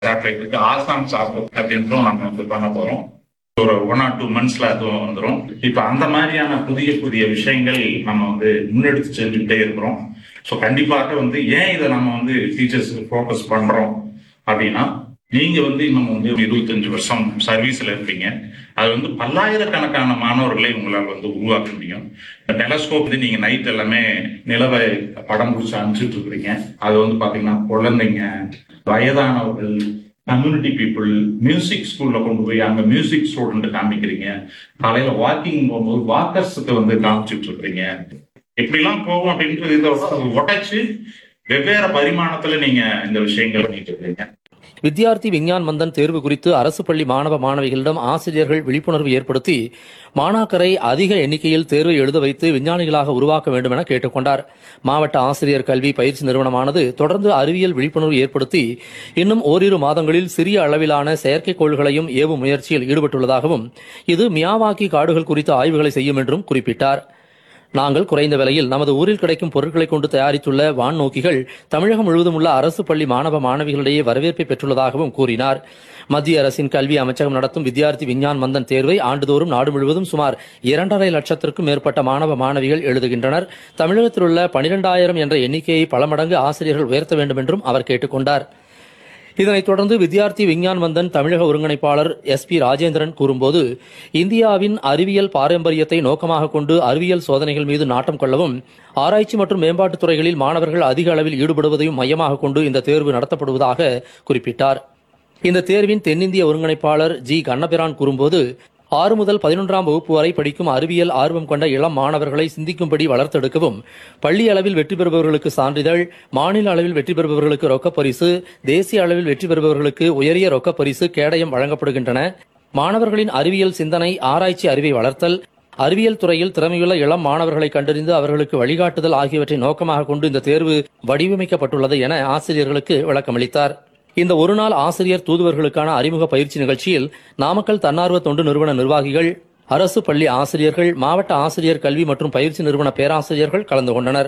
சேட்டலைட்டுக்கு ஆசாம் சாப்பிடும் அப்படின்றதும் நம்ம வந்து பண்ண போறோம் ஒரு ஒன் ஆர் டூ மந்த்ஸ்ல அது வந்துடும் இப்ப அந்த மாதிரியான புதிய புதிய விஷயங்கள் நம்ம வந்து முன்னெடுத்து செஞ்சுக்கிட்டே இருக்கிறோம் ஸோ கண்டிப்பாக வந்து ஏன் இதை நம்ம வந்து டீச்சர்ஸுக்கு ஃபோக்கஸ் பண்றோம் அப்படின்னா நீங்க வந்து இன்னும் வந்து ஒரு இருபத்தஞ்சு வருஷம் சர்வீஸ்ல இருப்பீங்க அது வந்து பல்லாயிரக்கணக்கான மாணவர்களை உங்களால் வந்து உருவாக்க முடியும் டெலஸ்கோப் வந்து நீங்க நைட் எல்லாமே நிலவை படம் பிடிச்சி அனுப்பிச்சிட்டு இருக்கிறீங்க அது வந்து பாத்தீங்கன்னா குழந்தைங்க வயதானவர்கள் கம்யூனிட்டி பீப்புள் மியூசிக் ஸ்கூல்ல கொண்டு போய் அங்க மியூசிக் ஸ்டூடெண்ட் காமிக்கிறீங்க காலையில வாக்கிங் போகும்போது வாக்கர்ஸுக்கு வந்து காமிச்சிட்டு இருக்கிறீங்க எப்படிலாம் போகும் அப்படின்றது இதை உடைச்சு வெவ்வேறு பரிமாணத்துல நீங்க இந்த விஷயங்கள் பண்ணிட்டு இருக்கீங்க வித்யார்த்தி விஞ்ஞான் மந்தன் தேர்வு குறித்து அரசு பள்ளி மாணவ மாணவிகளிடம் ஆசிரியர்கள் விழிப்புணர்வு ஏற்படுத்தி மாணாக்கரை அதிக எண்ணிக்கையில் தேர்வை எழுத வைத்து விஞ்ஞானிகளாக உருவாக்க வேண்டும் என கேட்டுக்கொண்டார் மாவட்ட ஆசிரியர் கல்வி பயிற்சி நிறுவனமானது தொடர்ந்து அறிவியல் விழிப்புணர்வு ஏற்படுத்தி இன்னும் ஓரிரு மாதங்களில் சிறிய அளவிலான செயற்கைக்கோள்களையும் ஏவும் முயற்சியில் ஈடுபட்டுள்ளதாகவும் இது மியாவாக்கி காடுகள் குறித்த ஆய்வுகளை செய்யும் என்றும் குறிப்பிட்டார் நாங்கள் குறைந்த விலையில் நமது ஊரில் கிடைக்கும் பொருட்களை கொண்டு தயாரித்துள்ள வான்நோக்கிகள் தமிழகம் முழுவதும் உள்ள அரசு பள்ளி மாணவ மாணவிகளிடையே வரவேற்பை பெற்றுள்ளதாகவும் கூறினார் மத்திய அரசின் கல்வி அமைச்சகம் நடத்தும் வித்யார்த்தி விஞ்ஞான் மந்தன் தேர்வை ஆண்டுதோறும் நாடு முழுவதும் சுமார் இரண்டரை லட்சத்திற்கும் மேற்பட்ட மாணவ மாணவிகள் எழுதுகின்றனர் தமிழகத்தில் உள்ள பனிரெண்டாயிரம் என்ற எண்ணிக்கையை பல மடங்கு ஆசிரியர்கள் உயர்த்த வேண்டும் என்றும் அவர் கேட்டுக்கொண்டார் இதனைத் தொடர்ந்து வித்யார்த்தி விஞ்ஞான் வந்தன் தமிழக ஒருங்கிணைப்பாளர் எஸ் பி ராஜேந்திரன் கூறும்போது இந்தியாவின் அறிவியல் பாரம்பரியத்தை நோக்கமாக கொண்டு அறிவியல் சோதனைகள் மீது நாட்டம் கொள்ளவும் ஆராய்ச்சி மற்றும் மேம்பாட்டுத் துறைகளில் மாணவர்கள் அதிக அளவில் ஈடுபடுவதையும் மையமாக கொண்டு இந்த தேர்வு நடத்தப்படுவதாக குறிப்பிட்டார் இந்த தேர்வின் தென்னிந்திய ஒருங்கிணைப்பாளர் ஜி கண்ணபிரான் கூறும்போது ஆறு முதல் பதினொன்றாம் வகுப்பு வரை படிக்கும் அறிவியல் ஆர்வம் கொண்ட இளம் மாணவர்களை சிந்திக்கும்படி வளர்த்தெடுக்கவும் பள்ளி அளவில் வெற்றி பெறுபவர்களுக்கு சான்றிதழ் மாநில அளவில் வெற்றி பெறுபவர்களுக்கு ரொக்கப் பரிசு தேசிய அளவில் வெற்றி பெறுபவர்களுக்கு உயரிய ரொக்கப் பரிசு கேடயம் வழங்கப்படுகின்றன மாணவர்களின் அறிவியல் சிந்தனை ஆராய்ச்சி அறிவை வளர்த்தல் அறிவியல் துறையில் திறமையுள்ள இளம் மாணவர்களை கண்டறிந்து அவர்களுக்கு வழிகாட்டுதல் ஆகியவற்றை நோக்கமாக கொண்டு இந்த தேர்வு வடிவமைக்கப்பட்டுள்ளது என ஆசிரியர்களுக்கு விளக்கமளித்தார் இந்த ஒருநாள் ஆசிரியர் தூதுவர்களுக்கான அறிமுக பயிற்சி நிகழ்ச்சியில் நாமக்கல் தன்னார்வ தொண்டு நிறுவன நிர்வாகிகள் அரசு பள்ளி ஆசிரியர்கள் மாவட்ட ஆசிரியர் கல்வி மற்றும் பயிற்சி நிறுவன பேராசிரியர்கள் கலந்து கொண்டனர்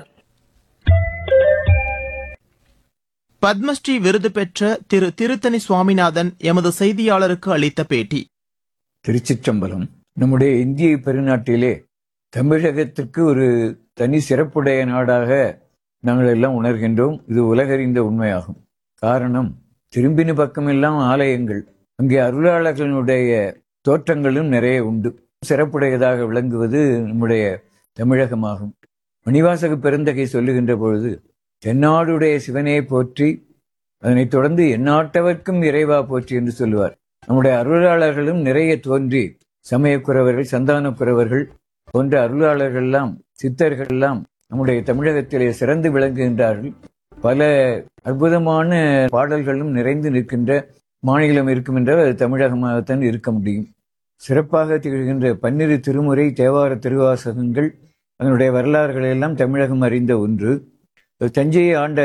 பத்மஸ்ரீ விருது பெற்ற திரு திருத்தணி சுவாமிநாதன் எமது செய்தியாளருக்கு அளித்த பேட்டி திருச்சிற்றம்பலம் நம்முடைய இந்திய பெருநாட்டிலே தமிழகத்திற்கு ஒரு தனி சிறப்புடைய நாடாக நாங்கள் எல்லாம் உணர்கின்றோம் இது உலகறிந்த உண்மையாகும் காரணம் திரும்பின பக்கமெல்லாம் ஆலயங்கள் அங்கே அருளாளர்களுடைய தோற்றங்களும் நிறைய உண்டு சிறப்புடையதாக விளங்குவது நம்முடைய தமிழகமாகும் மணிவாசக பெருந்தகை சொல்லுகின்ற பொழுது தென்னாடுடைய சிவனே போற்றி அதனைத் தொடர்ந்து எந்நாட்டவர்க்கும் இறைவா போற்றி என்று சொல்லுவார் நம்முடைய அருளாளர்களும் நிறைய தோன்றி சமயக்குறவர்கள் சந்தானக்குறவர்கள் போன்ற அருளாளர்கள் எல்லாம் சித்தர்கள் எல்லாம் நம்முடைய தமிழகத்திலே சிறந்து விளங்குகின்றார்கள் பல அற்புதமான பாடல்களும் நிறைந்து நிற்கின்ற மாநிலம் இருக்கும் என்றால் அது தமிழகமாகத்தான் இருக்க முடியும் சிறப்பாக திகழ்கின்ற பன்னிரு திருமுறை தேவார திருவாசகங்கள் அதனுடைய வரலாறுகளை எல்லாம் தமிழகம் அறிந்த ஒன்று தஞ்சையை ஆண்ட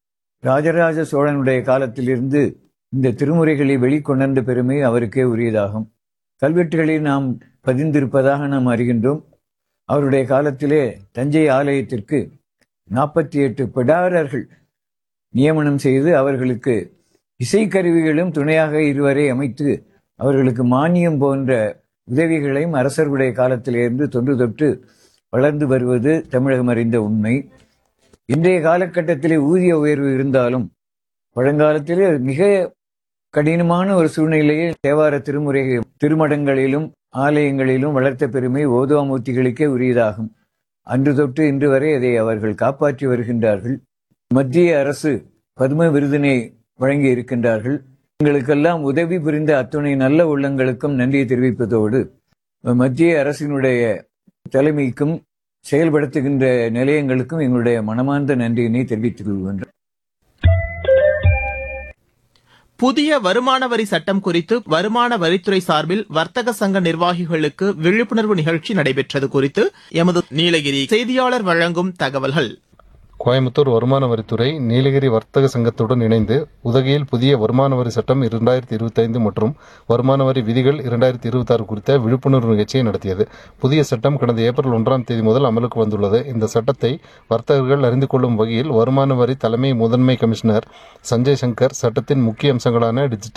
ராஜராஜ சோழனுடைய காலத்திலிருந்து இந்த திருமுறைகளை வெளிக்கொணர்ந்த பெருமை அவருக்கே உரியதாகும் கல்வெட்டுகளில் நாம் பதிந்திருப்பதாக நாம் அறிகின்றோம் அவருடைய காலத்திலே தஞ்சை ஆலயத்திற்கு நாற்பத்தி எட்டு பிடாரர்கள் நியமனம் செய்து அவர்களுக்கு இசைக்கருவிகளும் துணையாக இருவரை அமைத்து அவர்களுக்கு மானியம் போன்ற உதவிகளையும் அரசர்களுடைய காலத்திலிருந்து தொன்று தொட்டு வளர்ந்து வருவது தமிழகம் அறிந்த உண்மை இன்றைய காலகட்டத்திலே ஊதிய உயர்வு இருந்தாலும் பழங்காலத்திலே மிக கடினமான ஒரு சூழ்நிலையில் தேவார திருமுறை திருமடங்களிலும் ஆலயங்களிலும் வளர்த்த பெருமை ஓதுவாமூர்த்திகளுக்கே உரியதாகும் அன்று தொட்டு இன்று வரை அதை அவர்கள் காப்பாற்றி வருகின்றார்கள் மத்திய அரசு பத்ம விருதினை வழங்கி இருக்கின்றார்கள் எங்களுக்கெல்லாம் உதவி புரிந்த அத்துணை நல்ல உள்ளங்களுக்கும் நன்றியை தெரிவிப்பதோடு மத்திய அரசினுடைய தலைமைக்கும் செயல்படுத்துகின்ற நிலையங்களுக்கும் எங்களுடைய மனமார்ந்த நன்றியினை தெரிவித்துக் கொள்கின்றோம் புதிய வருமான வரி சட்டம் குறித்து வருமான வரித்துறை சார்பில் வர்த்தக சங்க நிர்வாகிகளுக்கு விழிப்புணர்வு நிகழ்ச்சி நடைபெற்றது குறித்து எமது நீலகிரி செய்தியாளர் வழங்கும் தகவல்கள் கோயம்புத்தூர் வருமான வரித்துறை நீலகிரி வர்த்தக சங்கத்துடன் இணைந்து உதகையில் புதிய வருமான வரி சட்டம் இரண்டாயிரத்தி இருபத்தைந்து மற்றும் வருமான வரி விதிகள் இரண்டாயிரத்தி இருபத்தாறு குறித்த விழிப்புணர்வு நிகழ்ச்சியை நடத்தியது புதிய சட்டம் கடந்த ஏப்ரல் ஒன்றாம் தேதி முதல் அமலுக்கு வந்துள்ளது இந்த சட்டத்தை வர்த்தகர்கள் அறிந்து கொள்ளும் வகையில் வருமான வரி தலைமை முதன்மை கமிஷனர் சஞ்சய் சங்கர் சட்டத்தின் முக்கிய அம்சங்களான டிஜிட்டல்